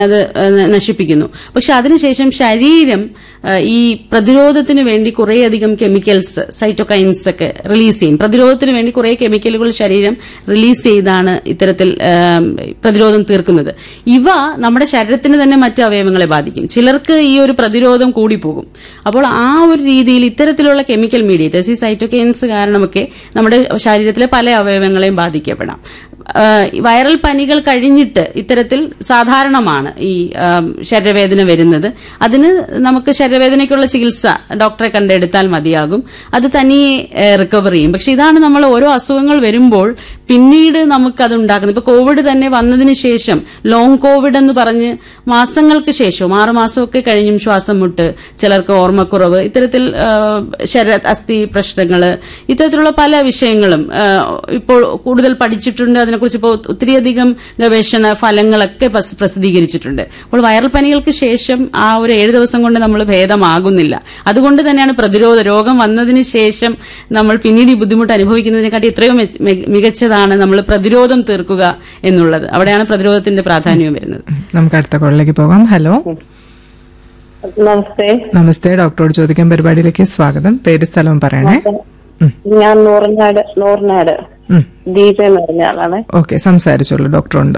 അത് ഏഹ്, നശിപ്പിക്കുന്നു പക്ഷെ അതിനുശേഷം ശരീരം ഏഹ്, ഈ പ്രതിരോധത്തിന് വേണ്ടി കുറേയധികം കെമിക്കൽസ് സൈറ്റോകൈൻസ് ഒക്കെ റിലീസ് ചെയ്യും പ്രതിരോധത്തിന് വേണ്ടി കുറേ കെമിക്കലുകൾ ശരീരം റിലീസ് ചെയ്താണ് ഇത്തരത്തിൽ ഏഹ്, പ്രതിരോധം തീർക്കുന്നത് ഇവ നമ്മുടെ ശരീരത്തിന് തന്നെ മറ്റ് അവയവങ്ങളെ ബാധിക്കും ചിലർക്ക് ഈ ഒരു പ്രതിരോധം കൂടിപ്പോകും അപ്പോൾ ആ ഒരു രീതിയിൽ ഇത്തരത്തിലുള്ള കെമിക്കൽ മീഡിയേറ്റേഴ്സ് ഈ സൈറ്റോകൈൻസ് കാരണമൊക്കെ നമ്മുടെ ശരീരത്തിലെ പല അവയവങ്ങളെയും ബാധിക്കപ്പെടാം ആഹ് വൈറൽ പനികൾ കഴിഞ്ഞിട്ട് ഇത്തരത്തിൽ സാധാരണമാണ് ഈ ആം, ശരീരവേദന വരുന്നത് അതിന് നമുക്ക് ശരീരവേദനയ്ക്കുള്ള ചികിത്സ ഡോക്ടറെ കണ്ടെടുത്താൽ മതിയാകും അത് തനിയെ റിക്കവർ ചെയ്യും പക്ഷെ ഇതാണ് നമ്മൾ ഓരോ അസുഖങ്ങൾ വരുമ്പോൾ പിന്നീട് നമുക്കത് ഉണ്ടാക്കുന്നത് ഇപ്പൊ കോവിഡ് തന്നെ വന്നതിന് ശേഷം ലോങ് കോവിഡ് എന്ന് പറഞ്ഞ് മാസങ്ങൾക്ക് ശേഷവും ആറ് മാസമൊക്കെ കഴിഞ്ഞും ശ്വാസം മുട്ട് ചിലർക്ക് ഓർമ്മക്കുറവ് ഇത്തരത്തിൽ ആഹ്, ശരീര അസ്ഥി പ്രശ്നങ്ങൾ ഇത്തരത്തിലുള്ള പല വിഷയങ്ങളും ആഹ്, ഇപ്പോൾ കൂടുതൽ പഠിച്ചിട്ടുണ്ട് അതിനെക്കുറിച്ച് ഇപ്പോൾ ഒത്തിരിയധികം ഗവേഷണ ഫലങ്ങളൊക്കെ പ്രസ്- പ്രസിദ്ധീകരിച്ചിട്ടുണ്ട് അപ്പോൾ വൈറൽ പനികൾക്ക് ശേഷം ആ ഒരു ഏഴ് ദിവസം കൊണ്ട് നമ്മൾ ഭേദമാകുന്നില്ല അതുകൊണ്ട് തന്നെയാണ് പ്രതിരോധ രോഗം വന്നതിന് ശേഷം നമ്മൾ പിന്നീട് ഈ ബുദ്ധിമുട്ട് അനുഭവിക്കുന്നതിനെക്കാട്ടി എത്രയോ മെച്ച- മി- മികച്ചതാണ് നമ്മൾ പ്രതിരോധം തീർക്കുക എന്നുള്ളത് അവിടെയാണ് പ്രതിരോധത്തിന്റെ പ്രാധാന്യം വരുന്നത് നമുക്ക് അടുത്ത കോളിലേക്ക് പോകാം ഹലോ നമസ്തേ നമസ്തേ ഡോക്ടറോട് ചോദിക്കാൻ പരിപാടിയിലേക്ക് സ്വാഗതം പേര് സ്ഥലവും പറയണേ ഞാൻ നൂറിനാട് നൂറിനാട് ഉം. ദീപ എന്ന് പറഞ്ഞ ആളാണ് ഓക്കെ സംസാരിച്ചോളൂ ഡോക്ടറുണ്ട്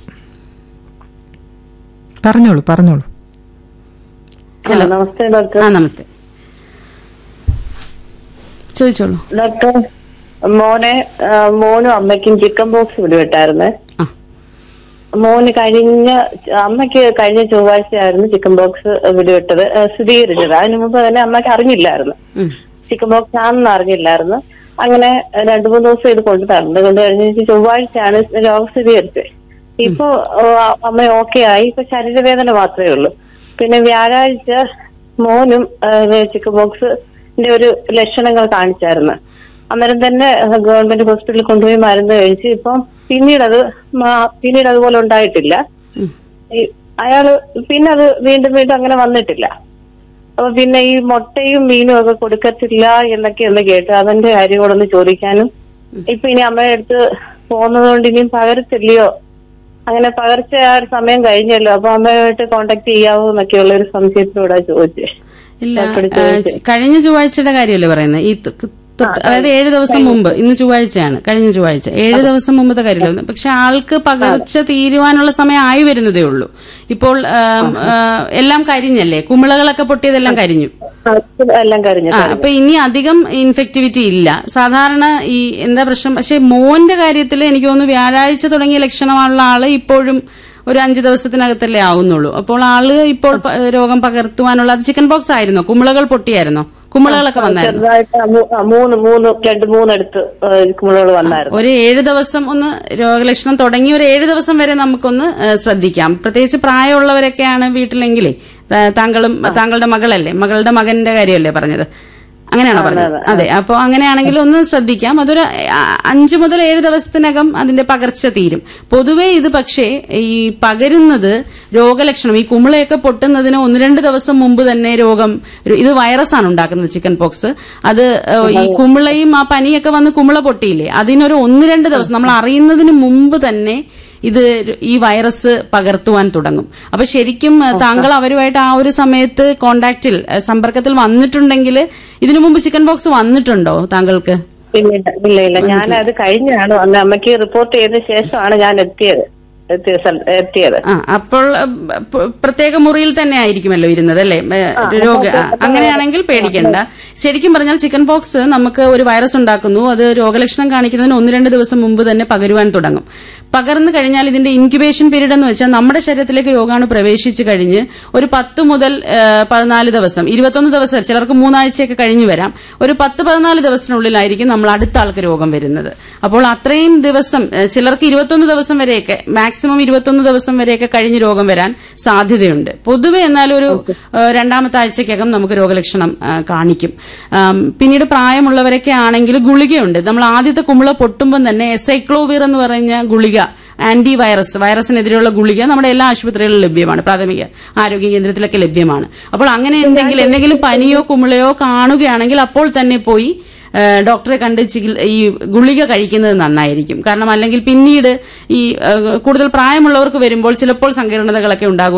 പറഞ്ഞോളൂ പറഞ്ഞോളൂ ഹലോ. നമസ്തേ ഡോക്ടർ ആ നമസ്തേ ചോദിച്ചോളൂ ഡോക്ടർ മോനെ ആ, മോനും അമ്മയ്ക്കും ചിക്കൻ ബോക്സ് പിടിവിട്ടായിരുന്നു ആ മോന് കഴിഞ്ഞ അമ്മയ്ക്ക് കഴിഞ്ഞ ചൊവ്വാഴ്ചയായിരുന്നു ചിക്കൻ ബോക്സ് പിടിവിട്ടത് ആ, സ്ഥിരീകരിച്ചത് അതിനു മുമ്പ് തന്നെ അമ്മയ്ക്ക് അറിഞ്ഞില്ലായിരുന്നു ഉം. ചിക്കൻ ബോക്സ് ആണെന്ന് അറിഞ്ഞില്ലായിരുന്നു അങ്ങനെ രണ്ടു മൂന്ന് ദിവസം ഇത് കൊണ്ടു തരുന്നത് കൊണ്ട് കഴിഞ്ഞ ചൊവ്വാഴ്ചയാണ് രോഗം സ്ഥിരീകരിച്ചത് ഇപ്പൊ ഓ, അമ്മ ഓക്കെ ആയി ഇപ്പൊ ശരീരവേദന മാത്രമേ ഉള്ളൂ പിന്നെ വ്യാഴാഴ്ച മോനും ചിക്കൻ ബോക്സിന്റെ ഒരു ലക്ഷണങ്ങൾ കാണിച്ചായിരുന്നു അന്നേരം തന്നെ ഗവൺമെന്റ് ഹോസ്പിറ്റലിൽ കൊണ്ടുപോയി മരുന്ന് കഴിച്ച് ഇപ്പം പിന്നീട് അത് മാ- പിന്നീട് അതുപോലെ ഉണ്ടായിട്ടില്ല ഉം. ഈ അയാള് പിന്നെ അത് വീണ്ടും വീണ്ടും അങ്ങനെ വന്നിട്ടില്ല അപ്പൊ പിന്നെ ഈ മുട്ടയും മീനും ഒക്കെ കൊടുക്കത്തില്ല എന്നൊക്കെ ഒന്ന് കേട്ടു അതിന്റെ കാര്യം കൂടെ ഒന്ന് ചോദിക്കാനും ഇപ്പൊ ഇനി അമ്മയുടെ അടുത്ത് പോകുന്നത് കൊണ്ട് ഇനിയും പകരത്തില്ലയോ അങ്ങനെ പകർച്ച ആ ഒരു സമയം കഴിഞ്ഞല്ലോ അപ്പൊ അമ്മയുമായിട്ട് കോണ്ടാക്ട് ചെയ്യാവോ എന്നൊക്കെയുള്ള ഒരു സംശയത്തിലൂടെ ചോദിച്ചേ ഇല്ല ഡോക്ടറോട് ആ, ചോദിച്ചു. കഴിഞ്ഞ ചൊവ്വാഴ്ചയുടെ കാര്യമല്ലേ പറയുന്നത് ഈ തൊ- തൊട്ട് അതായത് ഏഴ് ദിവസം മുമ്പ് ഇന്ന് ചൊവ്വാഴ്ചയാണ് കഴിഞ്ഞ ചൊവ്വാഴ്ച ഏഴ് ദിവസം മുമ്പത്തെ കാര്യമല്ല പക്ഷെ ആൾക്ക് പകർച്ച തീരുവാനുള്ള സമയം ആയി വരുന്നതേ ഉള്ളൂ ഇപ്പോൾ ആം, ആ, എല്ലാം കരിഞ്ഞല്ലേ കുമിളകളൊക്കെ പൊട്ടിയതെല്ലാം കരിഞ്ഞു അത് എല്ലാം കഴിഞ്ഞു ആ അപ്പൊ ഇനി അധികം ഇൻഫെക്ടിവിറ്റി ഇല്ല സാധാരണ ഈ എന്താ പ്രശ്നം പക്ഷെ മോന്റെ കാര്യത്തിൽ എനിക്ക് തോന്നുന്നു വ്യാഴാഴ്ച തുടങ്ങിയ ലക്ഷണമുള്ള ആള് ഇപ്പോഴും ഒരു അഞ്ച് ദിവസത്തിനകത്തല്ലേ ആവുന്നുള്ളൂ അപ്പോൾ ആള് ഇപ്പോൾ പ- രോഗം പകർത്തുവാനുള്ള അത് ചിക്കൻ ബോക്സ് ആയിരുന്നോ കുമിളകൾ പൊട്ടിയായിരുന്നോ കുമിളകളൊക്കെ വന്നായിരുന്നു ചെറുതായിട്ട് ആ മൂ- ആ മൂന്ന് മൂന്ന് രണ്ട് മൂന്നെടുത്ത് കുമിളുകൾ വന്നായിരുന്നു ഒരു ഏഴ് ദിവസം ഒന്ന് രോഗലക്ഷണം തുടങ്ങി ഒരു ഏഴ് ദിവസം വരെ നമുക്കൊന്ന് ഏഹ്, ശ്രദ്ധിക്കാം പ്രത്യേകിച്ച് പ്രായമുള്ളവരൊക്കെയാണ് വീട്ടിലെങ്കിലേ ഏഹ്, താങ്കളും താങ്കളുടെ മകളല്ലേ മകളുടെ മകന്റെ കാര്യമല്ലേ പറഞ്ഞത് അങ്ങനെയാണോ പറഞ്ഞത് അതെ അപ്പോൾ അങ്ങനെയാണെങ്കിൽ ഒന്ന് ശ്രദ്ധിക്കാം അതൊരു ആ, അഞ്ച് മുതൽ ഏഴ് ദിവസത്തിനകം അതിന്റെ പകർച്ച തീരും പൊതുവേ ഇത് പക്ഷേ ഈ പകരുന്നത് രോഗലക്ഷണം ഈ കുമിളയൊക്കെ പൊട്ടുന്നതിന് ഒന്ന് രണ്ട് ദിവസം മുമ്പ് തന്നെ രോഗം ഇത് വൈറസാണ് ഉണ്ടാക്കുന്നത് ചിക്കൻ പോക്സ് അത് ഏഹ്, ഈ കുമിളയും ആ പനിയൊക്കെ വന്ന് കുമിള പൊട്ടിയില്ലേ അതിനൊരു ഒന്ന് രണ്ട് ദിവസം നമ്മൾ അറിയുന്നതിന് മുമ്പ് തന്നെ ഇത് ഈ വൈറസ് പകർത്തുവാൻ തുടങ്ങും അപ്പൊ ശരിക്കും ഏഹ്, താങ്കൾ അവരുമായിട്ട് ആ ഒരു സമയത്ത് കോണ്ടാക്റ്റിൽ ഏഹ്, സമ്പർക്കത്തിൽ വന്നിട്ടുണ്ടെങ്കിൽ ഇതിനു മുമ്പ് ചിക്കൻ ബോക്സ് വന്നിട്ടുണ്ടോ താങ്കൾക്ക് ഇല്ല ഇല്ല ഇല്ല ഞാൻ അത് കഴിഞ്ഞാണ് അന്ന് അമ്മയ്ക്ക് റിപ്പോർട്ട് ചെയ്തതിനു ശേഷമാണ് ഞാൻ എത്തിയത് എത്തിയ സ്ഥല- എത്തിയത് ആ അപ്പോൾ ഏഹ്, പ- പ്രത്യേക മുറിയിൽ തന്നെ ആയിരിക്കുമല്ലോ ഇരുന്നത് അല്ലേ ഏഹ്, രോഗ ആ, അങ്ങനെയാണെങ്കിൽ പേടിക്കണ്ട ശരിക്കും പറഞ്ഞാൽ ചിക്കൻ പോക്സ് നമുക്ക് ഒരു വൈറസ് ഉണ്ടാക്കുന്നു അത് രോഗലക്ഷണം കാണിക്കുന്നതിന് ഒന്ന് രണ്ട് ദിവസം മുമ്പ് തന്നെ പകരുവാൻ തുടങ്ങും പകർന്നു കഴിഞ്ഞാൽ ഇതിന്റെ ഇൻക്യുബേഷൻ പീരീഡ് എന്ന് വെച്ചാൽ നമ്മുടെ ശരീരത്തിലേക്ക് രോഗാണു പ്രവേശിച്ചു കഴിഞ്ഞ് ഒരു പത്ത് മുതൽ ഏഹ്, പതിനാല് ദിവസം ഇരുപത്തൊന്ന് ദിവസം ചിലർക്ക് മൂന്നാഴ്ചയൊക്കെ കഴിഞ്ഞു വരാം ഒരു പത്ത് പതിനാല് ദിവസത്തിനുള്ളിലായിരിക്കും നമ്മൾ അടുത്ത ആൾക്ക് രോഗം വരുന്നത് അപ്പോൾ അത്രയും ദിവസം ഏഹ്, ചിലർക്ക് ഇരുപത്തൊന്ന് ദിവസം വരെയൊക്കെ മാക്സിമം ഇരുപത്തൊന്ന് ദിവസം വരെയൊക്കെ കഴിഞ്ഞ് രോഗം വരാൻ സാധ്യതയുണ്ട് പൊതുവെ എന്നാൽ ഒരു ഏഹ്, രണ്ടാമത്തെ ആഴ്ചക്കകം നമുക്ക് രോഗലക്ഷണം ആ, കാണിക്കും ആം, പിന്നീട് പ്രായമുള്ളവരൊക്കെ ആണെങ്കിൽ ഗുളികയുണ്ട് നമ്മൾ ആദ്യത്തെ കുമിള പൊട്ടുമ്പോൾ തന്നെ എസൈക്ലോവിർ എന്ന് പറഞ്ഞ ഗുളിക ആന്റി വൈറസ് വൈറസിനെതിരെയുള്ള ഗുളിക നമ്മുടെ എല്ലാ ആശുപത്രികളിലും ലഭ്യമാണ് പ്രാഥമിക ആരോഗ്യ കേന്ദ്രത്തിലൊക്കെ ലഭ്യമാണ് അപ്പോൾ അങ്ങനെ എന്തെങ്കിലും എന്തെങ്കിലും പനിയോ കുമിളയോ കാണുകയാണെങ്കിൽ അപ്പോൾ തന്നെ പോയി ആ, ഡോക്ടറെ കണ്ട് ചികിൽ- ഈ ഗുളിക കഴിക്കുന്നത് നന്നായിരിക്കും കാരണം അല്ലെങ്കിൽ പിന്നീട് ഈ ആ, കൂടുതൽ പ്രായമുള്ളവർക്ക് വരുമ്പോൾ ചിലപ്പോൾ സങ്കീർണതകളൊക്കെ ഉണ്ടാകും